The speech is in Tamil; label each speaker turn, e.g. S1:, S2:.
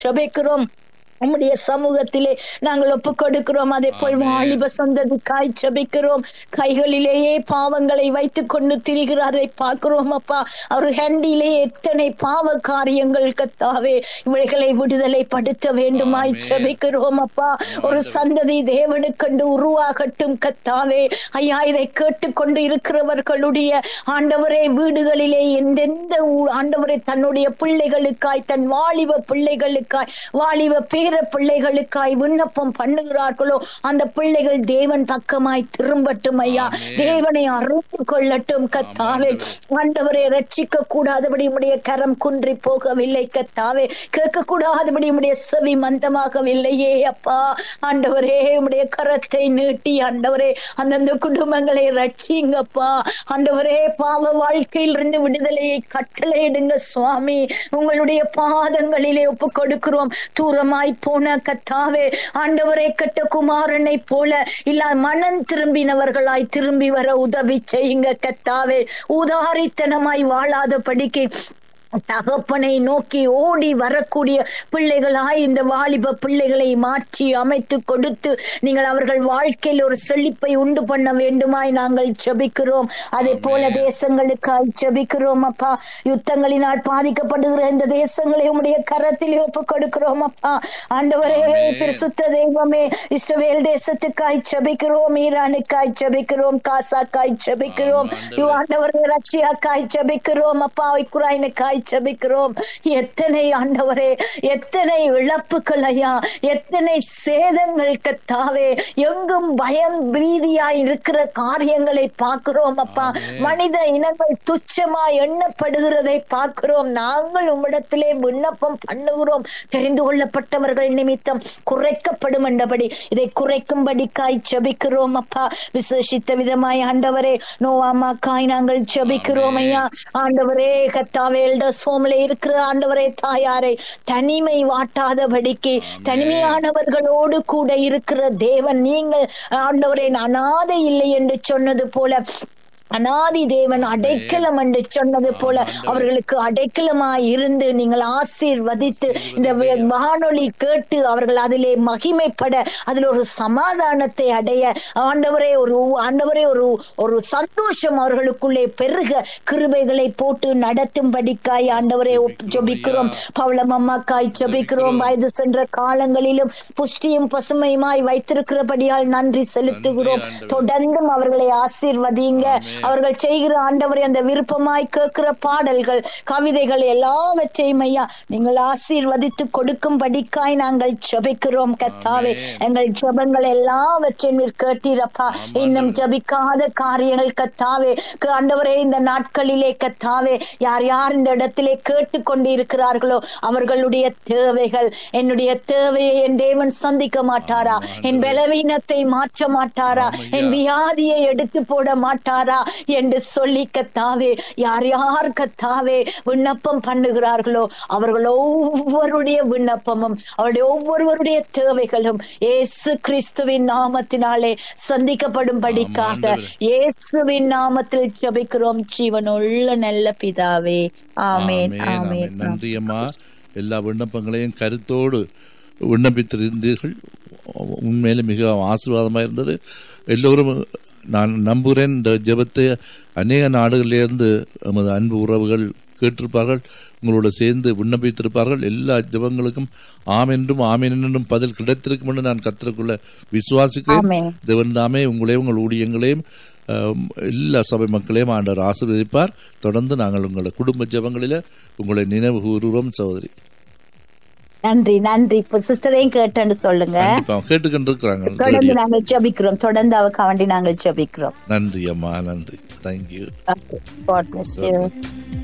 S1: ஜெபிக்கிறோம் உம்முடைய சமூகத்திலே நாங்கள் ஒப்பு கொடுக்கிறோம் அதே போல்
S2: ஆமென்.
S1: வாலிப சந்ததிக்காய் ஜெபிக்கிறோம் கைகளிலேயே பாவங்களை வைத்துக் கொண்டு திரிகிறாரை பார்க்கிறோம் அப்பா அவர் ஹேண்டிலே எத்தனை பாவ காரியங்கள் கத்தாவே இவைகளை விடுதலை படுத்த வேண்டுமாய்
S2: ஆமென்.
S1: ஜெபிக்கிறோம் அப்பா ஒரு சந்ததி தேவனுக்கண்டு உருவாகட்டும் கத்தாவே ஐயா இதை கேட்டுக்கொண்டு இருக்கிறவர்களுடைய ஆண்டவரே வீடுகளிலே எந்தெந்த ஊ- ஆண்டவரே தன்னுடைய பிள்ளைகளுக்காய் தன் வாலிப பிள்ளைகளுக்காய் வாலிப பேர பிள்ளைகளுக்காய் விண்ணப்பம் பண்ணுகிறார்களோ அந்த பிள்ளைகள் தேவன் பக்கமாய் திரும்பட்டும் ஐயா
S2: ஆமென்.
S1: தேவனை அறிந்து கொள்ளட்டும் கத்தாவே ஆண்டவரை ரட்சிக்க கூடாதபடி உடைய கரம் குன்றி போகவில்லை கத்தாவே கேட்க கூடாதபடி உடைய செவி மந்தமாகவில்லையே அப்பா ஆண்டவரே உடைய கரத்தை நீட்டி ஆண்டவரே அந்தந்த குடும்பங்களை ரட்சிங்கப்பா ஆண்டவரே பாவ வாழ்க்கையில் இருந்து விடுதலையை கட்டளையிடுங்க சுவாமி உங்களுடைய பாதங்களிலே ஒப்பு கொடுக்கிறோம் தூரமாய் போன கத்தாவே ஆண்டவரே கெட்ட குமாரனை போல இல்ல மனம் திரும்பினவர்களாய் திரும்பி வர உதவி செய்யுங்க கத்தாவே உதாரித்தனமாய் வாழாத படிக்கு தகப்பனை நோக்கி ஓடி வரக்கூடிய பிள்ளைகளாய் இந்த வாலிப பிள்ளைகளை மாற்றி அமைத்து கொடுத்து நீங்கள் அவர்கள் வாழ்க்கையில் ஒரு செழிப்பை உண்டு பண்ண வேண்டுமாய் நாங்கள் ஜெபிக்கிறோம் அதே போல
S2: ஆமென்.
S1: தேசங்களுக்காய் ஜெபிக்கிறோம் அப்பா யுத்தங்களினால் பாதிக்கப்படுகிற இந்த தேசங்களை உம்முடைய கரத்தில் ஒப்பு கொடுக்கிறோம் அப்பா ஆண்டவரே
S2: ஆமென்.
S1: பரிசுத்த தெய்வமே இஸ்ரவேல் தேசத்துக்காய் ஜெபிக்கிறோம் ஈரானுக்காய் ஜெபிக்கிறோம் காசாக்காய் ஜெபிக்கிறோம்
S2: ஆமாம், ஆண்டவரே.
S1: யோ ஆண்டவரே ரஷ்யாக்காய் ஜெபிக்கிறோம் அப்பா உக்ரைனுக்காய் ஜெபிக்கிறோம் எத்தனை ஆண்டவரே எத்தனை இழப்புகள் ஐயா எத்தனை சேதங்கள் கத்தாவே எங்கும் பயம் பிரீதியாய் இருக்கிற காரியங்களை பார்க்கிறோம் அப்பா
S2: ஆமென்.
S1: மனித இனங்கள் துச்சமாய் எண்ணப்படுகிறதை பார்க்கிறோம் நாங்கள் உம்மிடத்திலே விண்ணப்பம் பண்ணுகிறோம் தெரிந்து கொள்ளப்பட்டவர்கள் நிமித்தம் குறைக்கப்படும் என்றபடி இதை குறைக்கும்படிக்காய் ஜெபிக்கிறோம் அப்பா விசேஷித்த விதமாய் ஆண்டவரே நோவாமாக்காய் நாங்கள் ஜெபிக்கிறோம் ஐயா ஆண்டவரே கத்தாவே எல்டர்ஸ் ஹோம்ல இருக்கிற ஆண்டவரே தாயாரை தனிமை வாட்டாதபடிக்கு தனிமையானவர்களோடு கூட இருக்கிற தேவன் நீங்கள் ஆண்டவரே அனாதை இல்லை என்று சொன்னது போல அனாதி தேவன் அடைக்கலம் என்று சொன்னது போல அவர்களுக்கு அடைக்கலமாய் இருந்து நீங்கள் ஆசீர்வதித்து இந்த வே- வானொலி கேட்டு அவர்கள் அதிலே மகிமைப்பட அதில் ஒரு சமாதானத்தை அடைய ஆண்டவரே ஒரு ஆண்டவரே ஒரு ஒரு சந்தோஷம் அவர்களுக்குள்ளே பெருக கிருபைகளை போட்டு நடத்தும்படிக்காய் ஆண்டவரே ஒப்- ஜெபிக்கிறோம் பவளம் அம்மாக்காய் ஜெபிக்கிறோம் வயது சென்ற காலங்களிலும் புஷ்டியும் பசுமையுமாய் வைத்திருக்கிறபடியால் நன்றி செலுத்துகிறோம்
S2: ஆண்டவரே.
S1: தொடர்ந்தும் அவர்களை ஆசீர்வதிங்க
S2: ஆமென்.
S1: அவர்கள் செய்கிற ஆண்டவரை அந்த விருப்பமாய் கேட்கிற பாடல்கள் கவிதைகள் எல்லாவற்றையும் ஐயா நீங்கள் ஆசீர்வதித்து கொடுக்கும்படிக்காய் நாங்கள் ஜெபிக்கிறோம் கத்தாவே
S2: ஆமென்.
S1: எங்கள் ஜெபங்கள் எல்லாவற்றையும் நீர் கேட்டீரப்பா
S2: ஆமாம்,
S1: இன்னும்
S2: ஆண்டவரே.
S1: ஜபிக்காத காரியங்கள் கத்தாவே க- ஆண்டவரே இந்த நாட்களிலே கத்தாவே யார் யார் இந்த இடத்திலே கேட்டுக்கொண்டு இருக்கிறார்களோ அவர்களுடைய தேவைகள் என்னுடைய தேவையை என் தேவன் சந்திக்க மாட்டாரா என் பலவீனத்தை மாற்ற மாட்டாரா
S2: ஆமையா.
S1: என் வியாதியை எடுத்து போட மாட்டாரா என்று சொல்லி கத்தாவே யார் யார் கத்தாவே விண்ணப்பம் பண்ணுகிறார்களோ அவர்கள் ஒவ்வொருடைய விண்ணப்பமும் அவருடைய ஒவ்வொருவருடைய தேவைகளும் இயேசு கிறிஸ்துவின் நாமத்தினாலே சந்திக்கப்படும்படிக்காக
S2: ஆமாம், ஆண்டவரே.
S1: இயேசுவின் நாமத்தில் ஜெபிக்கிறோம் ஜீவனுள்ள நல்ல பிதாவே ஆமென்
S2: ஆமென்,
S1: ஆமென்
S2: ஆமென். நன்றி அம்மா எல்லா விண்ணப்பங்களையும் கருத்தோடு விண்ணப்பித்திருந்தீர்கள் உண்மையிலே மிக ஆசீர்வாதமாக இருந்தது எல்லோரும் நான் நம்புகிறேன் இந்த ஜெபத்தை அநேக நாடுகளிலிருந்து நமது அன்பு உறவுகள் கேட்டிருப்பார்கள் உங்களோட சேர்ந்து விண்ணப்பித்திருப்பார்கள் எல்லா ஜெபங்களுக்கும் ஆம் என்றும் ஆமென் என்றும் பதில் கிடைத்திருக்கும் என்று நான் கத்திரக்குள்ள விசுவாசிக்கிறேன்
S1: ஆமென்.
S2: தேவன் தாமே உங்களையும் உங்கள் ஊழியங்களையும் ஆம், எல்லா சபை மக்களையும் ஆண்டவர் ஆசீர்வதிப்பார் தொடர்ந்து நாங்கள் உங்களை குடும்ப ஜெபங்களில உங்களை நினைவு கூறுவோம் சகோதரி
S1: நன்றி நன்றி இப்ப சிஸ்டரையும் கேட்டேன்னு சொல்லுங்க
S2: கண்டிப்பா கேட்டுக்கொண்டிருக்கிறாங்க
S1: தொடர்ந்து நாங்கள் ஜெபிக்கிறோம் தொடர்ந்து அவக்காக வேண்டி நாங்கள் ஜெபிக்கிறோம்
S2: நன்றி அம்மா நன்றி தேங்க்யூ
S1: God bless you.